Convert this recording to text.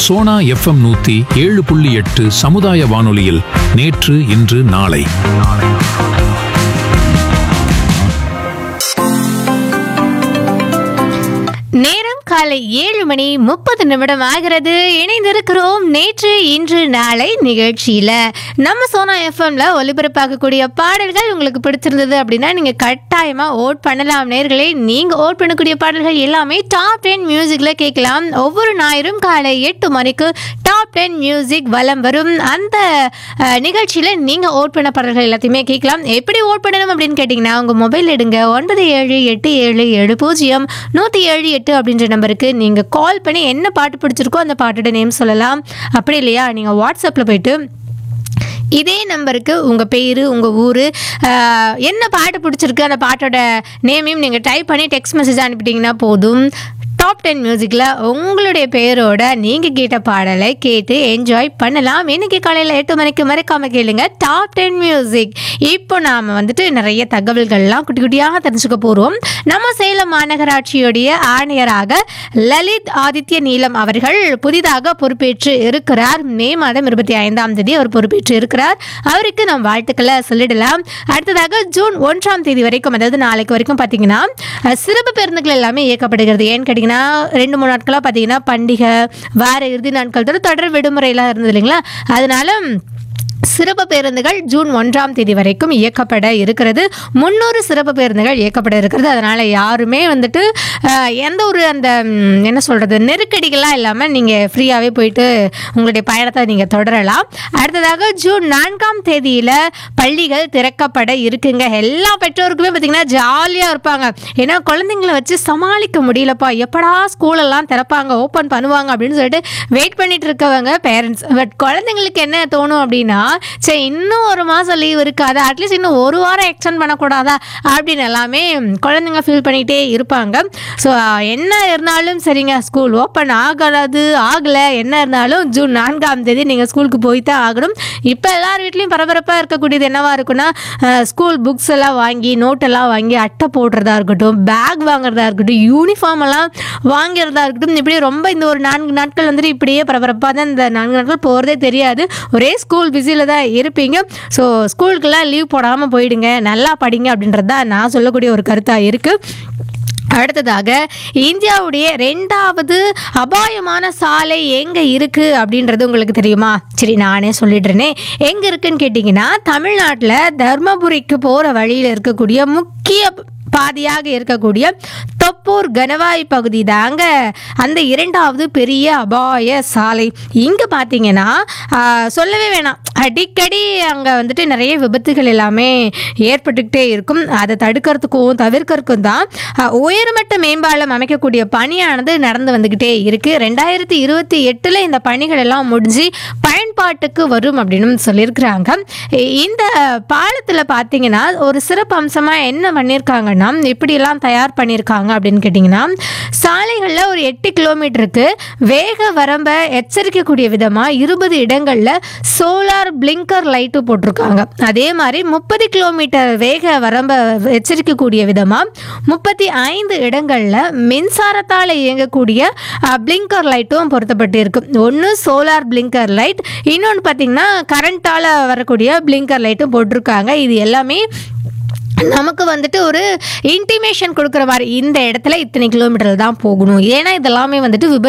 Sona FM நூத்தி ஏழு புள்ளி எட்டு சமுதாய வானொலியில் நேற்று இன்று நாளை நேரம் காலை ஏழு மணி முப்பது நிமிடம் ஆகிறது இணைந்திருக்கிறோம் நேற்று இன்று நாளை நிகழ்ச்சியில நம்ம சோனா எஃப்எம்ல ஒலிபரப்பாகக்கூடிய பாடல்கள் உங்களுக்கு பிடிச்சிருந்தது அப்படின்னா நீங்க கட்டாயமா ஓட் பண்ணலாம் நேர்களே நீங்க ஓட் பண்ணக்கூடிய பாடல்கள் எல்லாமே டாப் டென் மியூசிக்ல கேட்கலாம் ஒவ்வொரு ஞாயிறும் காலை எட்டு மணிக்கு டாப் டென் மியூசிக் வலம் வரும் அந்த அஹ், நிகழ்ச்சியில நீங்க ஓட் பண்ண பாடல்கள் எல்லாத்தையுமே கேட்கலாம் எப்படி ஓட் பண்ணணும் அப்படின்னு கேட்டிங்கன்னா உங்க மொபைல் எடுங்க ஒன்பது ஏழு எட்டு ஏழு ஏழு பூஜ்ஜியம் நூற்றி ஏழு எட்டு அப்படின்ற நம்பருக்கு நீங்கள் கால் பண்ணி என்ன பாட்டு பிடிச்சிருக்கோ அந்த பாட்டோட நேம் சொல்லலாம் அப்படி இல்லையா நீங்கள் வாட்ஸ்அப்பில் போயிட்டு இதே நம்பருக்கு உங்கள் பேர் உங்கள் ஊர் என்ன பாட்டு பிடிச்சிருக்கு அந்த பாட்டோட நேமையும் நீங்கள் டைப் பண்ணி டெக்ஸ்ட் மெசேஜ் அனுப்பிட்டீங்கன்னா போதும் டாப் டென் மியூசிக்கில் உங்களுடைய பேரோட நீங்கள் கேட்ட பாடலை கேட்டு என்ஜாய் பண்ணலாம் இன்னைக்கு காலையில் எட்டு மணிக்கு மறக்காம கேளுங்க டாப் டென் மியூசிக் இப்போ நாம் வந்துட்டு நிறைய தகவல்கள்லாம் குட்டி குட்டியாக தெரிஞ்சுக்க போகிறோம் நம்ம சேலம் மாநகராட்சியுடைய ஆணையராக லலித் ஆதித்ய நீலம் அவர்கள் புதிதாக பொறுப்பேற்று இருக்கிறார் மே மாதம் இருபத்தி ஐந்தாம் தேதி அவர் பொறுப்பேற்று இருக்கிறார் அவருக்கு நாம் வாழ்த்துக்களை சொல்லிடலாம் அடுத்ததாக ஜூன் ஒன்றாம் தேதி வரைக்கும் அதாவது நாளைக்கு வரைக்கும் பார்த்தீங்கன்னா அஹ், சிறப்பு பேருந்துகள் எல்லாமே இயக்கப்படுகிறது ஏன்னு கேட்டிங்கன்னா ரெண்டு மூணு நாட்களாக பார்த்தீங்கன்னா பண்டிகை வார இறுதி நாட்கள் தவிர தொடர் விடுமுறையெல்லாம் இருந்தது இல்லைங்களா அதனால சிறப்பு பேருந்துகள் ஜூன் ஒன்றாம் தேதி வரைக்கும் இயக்கப்பட இருக்கிறது முந்நூறு சிறப்பு பேருந்துகள் இயக்கப்பட இருக்கிறது அதனால் யாருமே வந்துட்டு அஹ், எந்த ஒரு அந்த ம், என்ன சொல்கிறது நெருக்கடிகள்லாம் இல்லாமல் நீங்கள் ஃப்ரீயாகவே போயிட்டு உங்களுடைய பயணத்தை நீங்கள் தொடரலாம் அடுத்ததாக ஜூன் நான்காம் தேதியில் பள்ளிகள் திறக்கப்பட இருக்குங்க எல்லா பெற்றோருக்குமே பார்த்திங்கன்னா ஜாலியாக இருப்பாங்க ஏன்னா குழந்தைங்களை வச்சு சமாளிக்க முடியலப்பா எப்படா ஸ்கூலெல்லாம் திறப்பாங்க ஓப்பன் பண்ணுவாங்க அப்படின்னு சொல்லிட்டு வெயிட் பண்ணிட்டு இருக்கவங்க பேரண்ட்ஸ் பட் குழந்தைங்களுக்கு என்ன தோணும் அப்படின்னா சரி இன்னும் ஒரு மாதம் லீவ் இருக்காது அட்லீஸ்ட் இன்னும் ஒரு வாரம் எக்ஸ்டெண்ட் பண்ணக்கூடாதா அப்படின்னு எல்லாமே குழந்தைங்க ஃபீல் பண்ணிகிட்டே இருப்பாங்க ஸோ என்ன இருந்தாலும் சரிங்க ஸ்கூல் ஓப்பன் ஆகாது ஆகலை என்ன இருந்தாலும் ஜூன் நான்காம் தேதி நீங்கள் ஸ்கூலுக்கு போய் தான் ஆகணும் இப்போ எல்லார் வீட்லேயும் பரபரப்பாக இருக்கக்கூடியது என்னவா இருக்குன்னா ஸ்கூல் புக்ஸ் எல்லாம் வாங்கி நோட்டெல்லாம் வாங்கி அட்டை போடுறதா இருக்கட்டும் பேக் வாங்குறதா இருக்கட்டும் யூனிஃபார்ம் எல்லாம் வாங்குறதா இருக்கட்டும் இப்படி ரொம்ப இந்த ஒரு நான்கு நாட்கள் வந்துட்டு இப்படியே பரபரப்பாக தான் இந்த நான்கு நாட்கள் போகிறதே தெரியாது ஒரே ஸ்கூல் பிஸியில் தான் இருப்பீங்க ஸோ ஸ்கூலுக்கெல்லாம் லீவ் போடாமல் போயிடுங்க நல்லா படிங்க அப்படின்றது தான் நான் சொல்லக்கூடிய ஒரு கருத்தாக இருக்குது அடுத்ததாக இந்தியாவுடைய ரெண்டாவது அபாயமான சாலை எங்கே இருக்குது அப்படின்றது உங்களுக்கு தெரியுமா சரி நானே சொல்லிடுறேனே எங்கே இருக்குன்னு கேட்டிங்கன்னா தமிழ்நாட்டில் தர்மபுரிக்கு போகிற வழியில் இருக்கக்கூடிய முக்கிய பாதியாக இருக்கக்கூடிய தொப்பூர் கனவாய் பகுதி தாங்க அந்த இரண்டாவது பெரிய அபாய சாலை இங்கே பார்த்தீங்கன்னா ஆஹ், சொல்லவே வேணாம் அடிக்கடி அங்கே வந்துட்டு நிறைய விபத்துகள் எல்லாமே ஏற்பட்டுக்கிட்டே இருக்கும் அதை தடுக்கிறதுக்கும் தவிர்க்கறதுக்கும் தான் ஆஹ், உயர்மட்ட மேம்பாலம் அமைக்கக்கூடிய பணியானது நடந்து வந்துக்கிட்டே இருக்குது ரெண்டாயிரத்தி இருபத்தி எட்டில் இந்த பணிகள் எல்லாம் முடிஞ்சு பயன்பாட்டுக்கு வரும் அப்படின்னு சொல்லியிருக்கிறாங்க இ- இந்த பாலத்தில் பார்த்தீங்கன்னா ஒரு சிறப்பு அம்சமாக என்ன பண்ணியிருக்காங்கன்னா இப்படியெல்லாம் தயார் பண்ணியிருக்காங்க அப்படின்னு கேட்டிங்கன்னா சாலைகளில் ஒரு எட்டு கிலோமீட்டருக்கு வேக வரம்பை எச்சரிக்கக்கூடிய விதமாக இருபது இடங்களில் சோலார் பிளிங்கர் லைட்டு போட்டிருக்காங்க அதே மாதிரி முப்பது கிலோமீட்டர் வேக வரம்பை எச்சரிக்கக்கூடிய விதமாக முப்பத்தி ஐந்து இடங்களில் மின்சாரத்தால் இயங்கக்கூடிய பிளிங்கர் லைட்டும் பொருத்தப்பட்டு இருக்கு ஒன்று சோலார் பிளிங்கர் லைட் இன்னொன்று பார்த்தீங்கன்னா கரண்ட்டால் வரக்கூடிய பிளிங்கர் லைட்டும் போட்டிருக்காங்க இது எல்லாமே நமக்கு வந்துட்டு ஒரு இன்டிமேஷன் கொடுக்குற மாதிரி இந்த இடத்துல இத்தனை கிலோமீட்டர் தான் போகணும் ஏன்னா இதெல்லாமே வந்துட்டு விபத்து